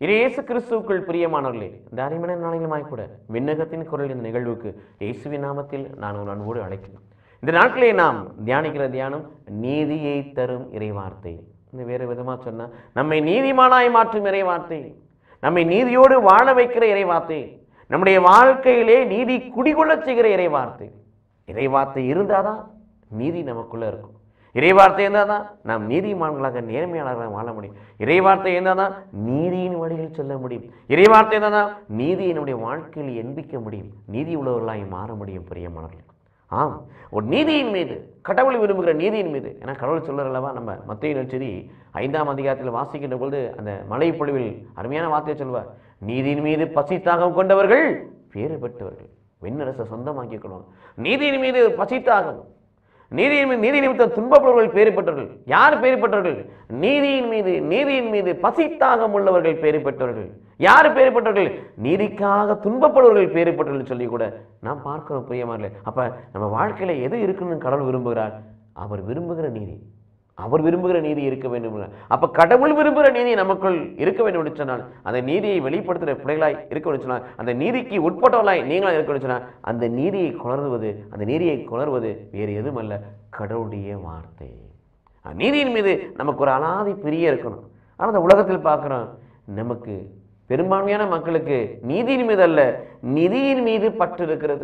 இயேசு கிறிஸ்துவுக்குள் பிரியமானவர்களே இந்த அருமையான நாளிலுமாய் கூட விண்ணகத்தின் குரல் இந்த நிகழ்வுக்கு இயேசுவின் நாமத்தில் நான் உன் அன்போடு அழைக்கிறேன் இந்த நாட்களே நாம் தியானிக்கிற தியானம் நீதியை தரும் இறைவார்த்தை இந்த வேறு விதமாக சொன்னால் நம்மை நீதிமானாய் மாற்றும் இறைவார்த்தை நம்மை நீதியோடு வாழ வைக்கிற இறைவார்த்தை நம்முடைய வாழ்க்கையிலே நீதி குடிகொள்ளச் செய்கிற இறைவார்த்தை இறைவார்த்தை இருந்தாதான் நீதி நமக்குள்ள இருக்கும் இறைவார்த்தை இருந்தால் தான் நாம் நீதிமான்களாக நேர்மையாளர்களாக வாழ முடியும் இறைவார்த்தை இருந்தால் தான் நீதியின் வழியில் செல்ல முடியும் இறைவார்த்தை இருந்தால் தான் நீதியை நம்முடைய வாழ்க்கையில் எண்பிக்க முடியும் நீதி உள்ளவர்களாய் மாற முடியும் பிரியமானவர்கள் ஆம் ஒரு நீதியின் மீது கடவுள் விரும்புகிற நீதியின் மீது ஏன்னா கடவுள் சொல்லுற அல்லவா நம்ம மத்திய நெச்சதி ஐந்தாம் அதிகாரத்தில் வாசிக்கின்ற பொழுது அந்த மலை பொழிவில் அருமையான வார்த்தையை சொல்வார் நீதியின் மீது பசி தாகம் கொண்டவர்கள் பேறு பெற்றவர்கள் விண்ணரசை சொந்தமாக்கிக் கொள்வாங்க நீதியின் மீது பசி தாகம் நீதியின் மீது நீதி நிமித்தம் துன்பப்படுபவர்கள் பேறு பெற்றவர்கள் யார் பேறு பெற்றவர்கள் நீதியின் மீது நீதியின் மீது பசி தாகம் உள்ளவர்கள் பேறு பெற்றவர்கள் யார் பேறு பெற்றவர்கள் நீதிக்காக துன்பப்படுபவர்கள் பேறு பெற்றவர்கள் சொல்லி கூட நாம் பார்க்கிறோம் பிரியமானே அப்ப நம்ம வாழ்க்கையில எது இருக்குன்னு கடவுள் விரும்புகிறார் அவர் விரும்புகிற நீதி அவர் விரும்புகிற நீதி இருக்க வேண்டும் என்கிறார். அப்ப கடவுள் விரும்புகிற நீதி நமக்குள் இருக்க வேண்டும் என்று சொன்னால் அந்த நீதியை வெளிப்படுத்துகிற பிள்ளைகளாய் இருக்க வேண்டும் சொன்னால் அந்த நீதிக்கு உட்பட்டவர்களாய் நீங்களாக இருக்க வேண்டும் சொன்னால் அந்த நீதியை கொணர்வது அந்த நீதியை கொணர்வது வேறு எதுவும் அல்ல கடவுளுடைய வார்த்தை அந்த நீதியின் மீது நமக்கு ஒரு அலாதி பிரிய இருக்கணும் ஆனால் அந்த உலகத்தில் பார்க்குறோம் நமக்கு பெரும்பான்மையான மக்களுக்கு நீதியின் மீது அல்ல நிதியின் மீது பற்று இருக்கிறது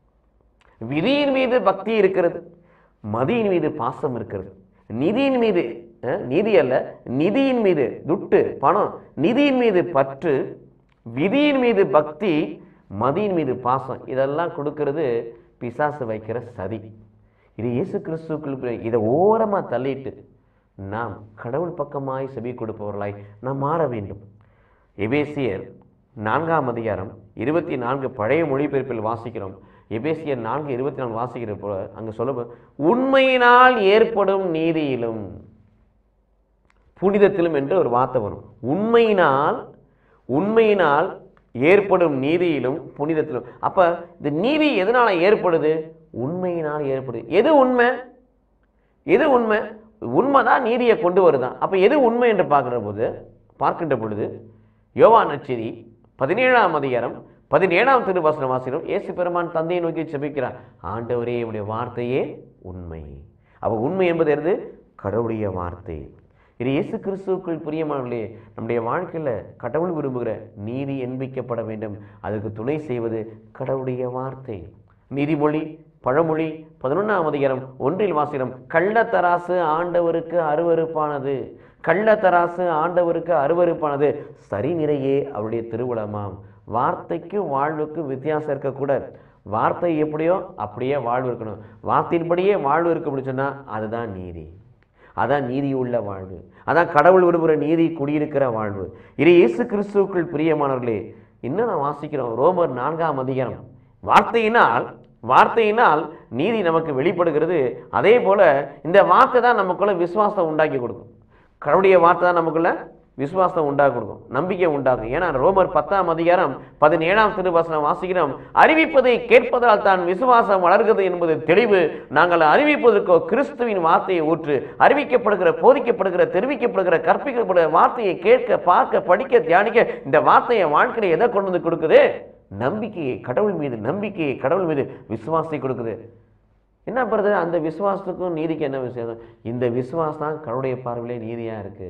விதியின் மீது பக்தி இருக்கிறது மதியின் மீது பாசம் இருக்கிறது நிதியின் மீது அஹ், நீதி அல்ல நிதியின் மீது துட்டு பணம் நிதியின் மீது பற்று விதியின் மீது பக்தி மதியின் மீது பாசம் இதெல்லாம் கொடுக்கிறது பிசாசு வைக்கிற சதி இது இயேசு கிறிஸ்துக்குள் இதை ஓரமா தள்ளிட்டு நாம் கடவுள் பக்கமாய் செவி கொடுப்பவர்களாய் நாம் மாற வேண்டும் எபேசியர் நான்காம் அதிகாரம் இருபத்தி நான்கு பழைய மொழிபெயர்ப்பில் வாசிக்கிறோம் எபேசியர் நான்கு இருபத்தி நான்கு வாசிக்கிற போல அங்கே சொல்ல உண்மையினால் ஏற்படும் நீதியிலும் புனிதத்திலும் என்று ஒரு வார்த்தை வரும் உண்மையினால் உண்மையினால் ஏற்படும் நீதியிலும் புனிதத்திலும் அப்ப இந்த நீதி எதனால ஏற்படுது உண்மையினால் ஏற்படுது எது உண்மை எது உண்மை உண்மைதான் நீதியை கொண்டு வருதான் அப்ப எது உண்மை என்று பார்க்கிற போது பார்க்கின்ற பொழுது யோவான் நற்செய்தி பதினேழாம் அதிகாரம் பதினேழாம் திருவசனம் வாசிக்கிறோம் இயேசு பெருமான் தந்தையை நோக்கி செபிக்கிறார் ஆண்டவரே உடைய வார்த்தையே உண்மை அவ உண்மை என்பது எது கடவுளுடைய வார்த்தை இது இயேசு கிறிஸ்துவுக்குள் பிரியமானவர்களே நம்முடைய வாழ்க்கையில கடவுள் விரும்புகிற நீதி எண்பிக்கப்பட வேண்டும் அதுக்கு துணை செய்வது கடவுளுடைய வார்த்தை நீதிமொழி பழமொழி பதினொன்றாம் அதிகாரம் ஒன்றில் வாசிக்கிறோம் கள்ளத்தராசு ஆண்டவருக்கு அருவருப்பானது கள்ளத்தராசு ஆண்டவருக்கு அருவருப்பானது சரி நிறையே அவருடைய திருவுளமாம் வார்த்தைக்கு வாழ்வுக்கு வித்தியாசம் இருக்கக்கூடாது வார்த்தை எப்படியோ அப்படியே வாழ்வு இருக்கணும் வார்த்தையின்படியே வாழ்வு இருக்கு அப்படின்னு சொன்னா அதுதான் நீதி அதான் நீதி உள்ள வாழ்வு அதான் கடவுள் விரும்புகிற நீதி குடியிருக்கிற வாழ்வு இது இயேசு கிறிஸ்துவுக்குள் பிரியமானவர்களே இன்னும் நான் வாசிக்கிறோம் ரோமர் நான்காம் அதிகாரம் வார்த்தையினால் வார்த்தையினால் நீதி நமக்கு வெளிப்படுகிறது அதே போல இந்த வார்த்தை தான் நமக்குள்ள விசுவாசத்தை உண்டாக்கி கொடுக்கும் கடவுளுடைய வார்த்தை தான் நமக்குள்ள விசுவாசத்தை உண்டாக்கி கொடுக்கும் நம்பிக்கை உண்டாக்கும் ஏன்னா ரோமர் பத்தாம் அதிகாரம் பதினேழாம் திருவசனம் வாசிக்கிறோம் அறிவிப்பதை கேட்பதால் தான் விசுவாசம் வளர்கிறது என்பது தெளிவு நாங்கள் அறிவிப்பதற்கோ கிறிஸ்துவின் வார்த்தையை ஊற்று அறிவிக்கப்படுகிற போதிக்கப்படுகிற தெரிவிக்கப்படுகிற கற்பிக்கப்படுகிற வார்த்தையை கேட்க பார்க்க படிக்க தியானிக்க இந்த வார்த்தையை வாழ்க்கையை எதை கொண்டு வந்து கொடுக்குது நம்பிக்கையை கடவுள் மீது நம்பிக்கையை கடவுள் மீது விசுவாசத்தை கொடுக்குது என்ன பண்ணுறது அந்த விசுவாசத்துக்கும் நீதிக்கு என்ன விசேஷம் இந்த விசுவாசம் தான் கடவுளுடைய பார்வையிலே நீதியாக இருக்கு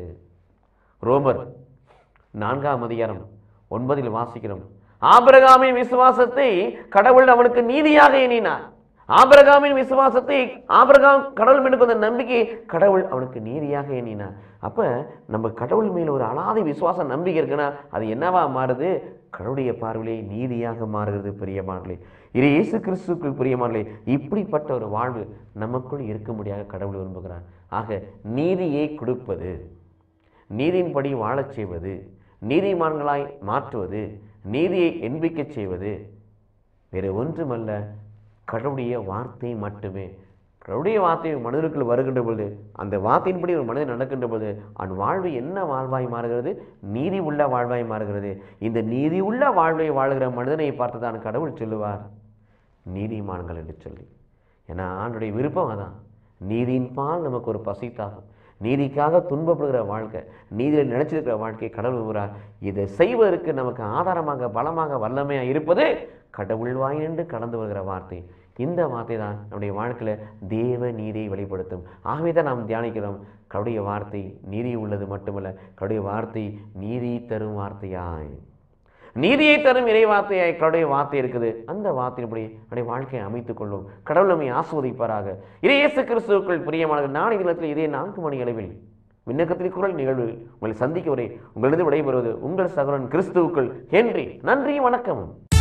ரோமர் நான்காம் அதிகாரம் ஒன்பதில் வாசிக்கிறோம் ஆபிரகாமின் விசுவாசத்தை கடவுள் அவனுக்கு நீதியாக எண்ணினார் ஆபிரகாமின் விசுவாசத்தை ஆபிரகாம் கடவுள் மீது கொண்ட நம்பிக்கை கடவுள் அவனுக்கு நீதியாக எண்ணினார் அப்ப நம்ம கடவுள் மேல ஒரு அலாதி விசுவாசம் நம்பிக்கை இருக்குன்னா அது என்னவா மாறுது கடவுளுடைய பார்வையிலே நீதியாக மாறுகிறது பிரியமானே இது இயேசு கிறிஸ்துக்குள் பிரியமானே இப்படிப்பட்ட ஒரு வாழ்வு நமக்குள் இருக்க முடியாத கடவுள் விரும்புகிறார் ஆக நீதியை கொடுப்பது நீதியின்படி வாழச் செய்வது நீதிமான்களாய் மாற்றுவது நீதியை எண்பிக்கச் செய்வது வேறு ஒன்றுமல்ல கடவுளுடைய வார்த்தை மட்டுமே கடவுளுடைய வார்த்தை ஒரு மனிதனுக்குள் வருகின்ற பொழுது அந்த வார்த்தையின்படி ஒரு மனிதன் நடக்கின்ற பொழுது அவன் வாழ்வு என்ன வாழ்வாய் மாறுகிறது நீதி உள்ள வாழ்வாய் மாறுகிறது இந்த நீதி உள்ள வாழ்வை வாழுகிற மனிதனை பார்த்து தான் கடவுள் சொல்லுவார் நீதிமான்கள் என்று சொல்லி ஏன்னா ஆண்டுடைய விருப்பம் அதான் நீதியின் பால் நமக்கு ஒரு பசி தாகம் நீதிக்காக துன்பப்படுகிற வாழ்க்கை நீதியில் நினைச்சிருக்கிற வாழ்க்கை கடவுள் விரும்புகிறார் இதை செய்வதற்கு நமக்கு ஆதாரமாக பலமாக வல்லமையாக இருப்பது கடவுள் வாய் நின்று கடந்து வருகிற வார்த்தை இந்த வார்த்தை தான் நம்முடைய வாழ்க்கையில் தேவ நீதியை வெளிப்படுத்தும் ஆகவே தான் நாம் தியானிக்கிறோம் கடவுடைய வார்த்தை நீதி உள்ளது மட்டுமல்ல கடவுடைய வார்த்தை நீதி தரும் வார்த்தையாய் நீதியை தரும் இறை வார்த்தையாய் கடவுடைய வார்த்தை இருக்குது அந்த வார்த்தையின்படி நம்முடைய வாழ்க்கையை அமைத்துக் கொள்வோம் கடவுள் நம்மை ஆஸ்வதிப்பாராக இறையேசு கிறிஸ்துவுக்குள் பிரியமானது நாளை தினத்தில் இதே நான்கு மணி அளவில் விண்ணகத்தில் குரல் நிகழ்வு உங்களை சந்திக்க வரை உங்களிடம் விடைபெறுவது உங்கள் சகோதரன் கிறிஸ்துவுக்குள் ஹென்றி நன்றி வணக்கம்